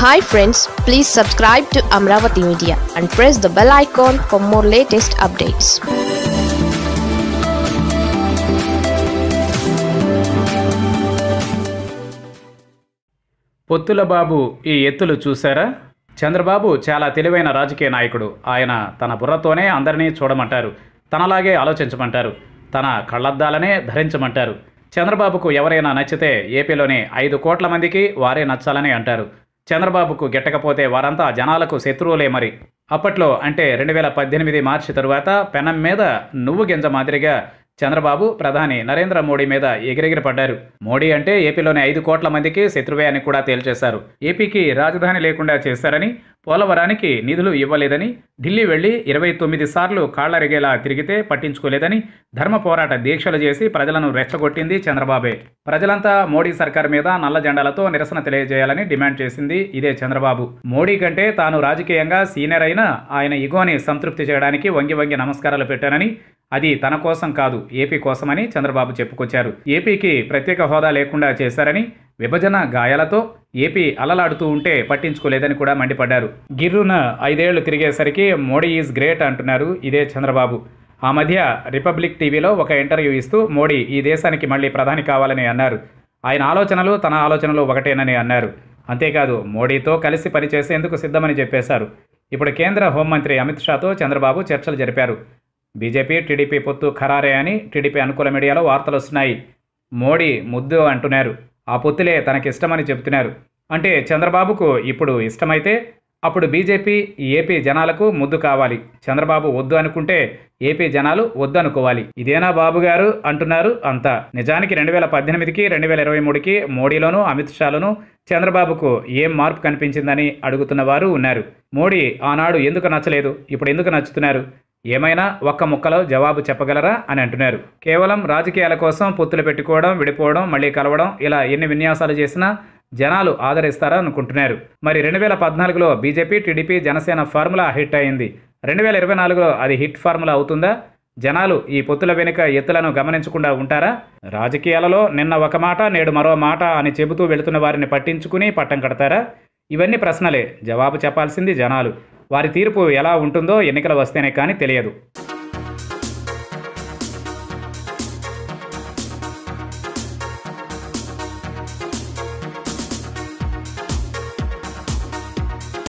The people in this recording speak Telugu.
hi friends please subscribe to Amaravati media and press the bell icon for more latest updates పొత్తుల బాబు ఈ ఎత్తులు చూశారా చంద్రబాబు చాలా తెలివైన రాజకీయ నాయకుడు ఆయన తన బుర్రతోనే అందరినీ చూడమంటారు తనలాగే ఆలోచించమంటారు తన కళ్ళద్దాలనే ధరించమంటారు చంద్రబాబుకు ఎవరైనా నచ్చితే ఏపీలోని ఐదు కోట్ల మందికి వారే నచ్చాలని అంటారు చంద్రబాబుకు గిట్టకపోతే వారంతా జనాలకు శత్రువులే మరి అప్పట్లో అంటే రెండు వేల పద్దెనిమిది మార్చి తరువాత పెనం మీద నువ్వు గింజ మాదిరిగా చంద్రబాబు ప్రధాని నరేంద్ర మోడీ మీద ఎగిరెగిరి పడ్డారు మోడీ అంటే ఏపీలోని ఐదు కోట్ల మందికి శత్రువే అని కూడా తేల్చేశారు ఏపీకి రాజధాని లేకుండా చేశారని పోలవరానికి నిధులు ఇవ్వలేదని ఢిల్లీ వెళ్లి ఇరవై తొమ్మిది సార్లు కాళ్లరిగేలా తిరిగితే పట్టించుకోలేదని ధర్మ పోరాట దీక్షలు చేసి ప్రజలను రెచ్చగొట్టింది చంద్రబాబే ప్రజలంతా మోడీ సర్కార్ మీద నల్ల జెండాలతో నిరసన తెలియజేయాలని డిమాండ్ చేసింది ఇదే చంద్రబాబు మోడీ కంటే తాను రాజకీయంగా సీనియర్ అయినా ఆయన ఇగోని సంతృప్తి చేయడానికి వంగి వంగి నమస్కారాలు పెట్టానని అది తన కోసం కాదు ఏపీ కోసమని చంద్రబాబు చెప్పుకొచ్చారు ఏపీకి ప్రత్యేక హోదా లేకుండా చేశారని విభజన గాయాలతో ఏపీ అలలాడుతూ ఉంటే పట్టించుకోలేదని కూడా మండిపడ్డారు గిర్రున ఐదేళ్లు తిరిగేసరికి మోడీ ఈజ్ గ్రేట్ అంటున్నారు ఇదే చంద్రబాబు ఆ మధ్య రిపబ్లిక్ టీవీలో ఒక ఇంటర్వ్యూ ఇస్తూ మోడీ ఈ దేశానికి మళ్ళీ ప్రధాని కావాలని అన్నారు ఆయన ఆలోచనలు తన ఆలోచనలు ఒకటేనని అన్నారు అంతేకాదు మోడీతో కలిసి పనిచేసేందుకు సిద్ధమని చెప్పేశారు ఇప్పుడు కేంద్ర హోంమంత్రి అమిత్ షాతో చంద్రబాబు చర్చలు జరిపారు బీజేపీ టీడీపీ పొత్తు ఖరారే అని టీడీపీ అనుకూల మీడియాలో వార్తలు వస్తున్నాయి మోడీ ముద్దు అంటున్నారు ఆ పొత్తులే తనకిష్టమని చెబుతున్నారు అంటే చంద్రబాబుకు ఇప్పుడు ఇష్టమైతే అప్పుడు బీజేపీ ఏపీ జనాలకు ముద్దు కావాలి చంద్రబాబు వద్దు అనుకుంటే ఏపీ జనాలు వద్దు అనుకోవాలి ఇదేనా బాబు గారు అంటున్నారు అంతా నిజానికి రెండు వేల పద్దెనిమిదికి రెండు వేల ఇరవై మూడుకి మోడీలోను అమిత్ షాలోను చంద్రబాబుకు ఏం మార్పు కనిపించిందని అడుగుతున్న వారు ఉన్నారు మోడీ ఆనాడు ఎందుకు నచ్చలేదు ఇప్పుడు ఎందుకు నచ్చుతున్నారు ఏమైనా ఒక్క ముక్కలో జవాబు చెప్పగలరా అని అంటున్నారు కేవలం రాజకీయాల కోసం పొత్తులు పెట్టుకోవడం విడిపోవడం మళ్ళీ కలవడం ఇలా ఎన్ని విన్యాసాలు చేసినా జనాలు ఆదరిస్తారా అనుకుంటున్నారు మరి రెండు వేల పద్నాలుగులో BJP TDP Janasena formula hit అయింది రెండు వేల ఇరవై నాలుగులో అది హిట్ ఫార్ములా అవుతుందా జనాలు ఈ పొత్తుల వెనుక ఎత్తులను గమనించకుండా ఉంటారా రాజకీయాలలో నిన్న ఒక మాట నేడు మరో మాట అని చెబుతూ వెళుతున్న వారిని పట్టించుకుని పట్టం కడతారా ఇవన్నీ ప్రశ్నలే జవాబు చెప్పాల్సింది జనాలు వారి తీర్పు ఎలా ఉంటుందో ఎన్నికలు వస్తేనే కానీ తెలియదు